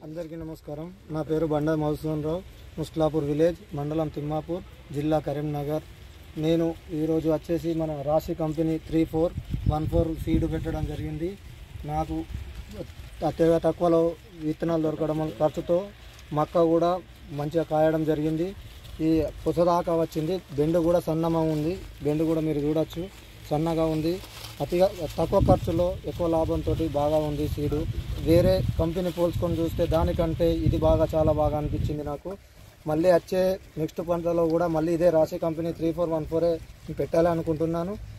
అందరికీ నమస్కారం నా పేరు బండ మధుసూదన్ రావు ముస్లాపూర్ విలేజ్ మండలం తిమ్మాపూర్ జిల్లా కరీంనగర్ నేను ఈరోజు వచ్చేసి మన Rasi company three four one four seed పెట్టడం జరిగింది నాకు అత్యగా తక్కువలో విత్తనాలు దొరకడం వల్ల ఖర్చుతో మక్క కూడా మంచిగా కాయడం జరిగింది ఈ పొసదాకా వచ్చింది బెండు కూడా సన్నగా ఉంది బెండు కూడా మీరు చూడొచ్చు సన్నగా ఉంది అతిగా తక్కువ ఖర్చులో ఎక్కువ లాభంతో బాగా ఉంది సీడు వేరే కంపెనీ పోల్చుకొని చూస్తే దానికంటే ఇది బాగా చాలా బాగా అనిపించింది నాకు మళ్ళీ వచ్చే నెక్స్ట్ పంటలో కూడా మళ్ళీ ఇదే Rasi company three four one ఫోరే పెట్టాలి అనుకుంటున్నాను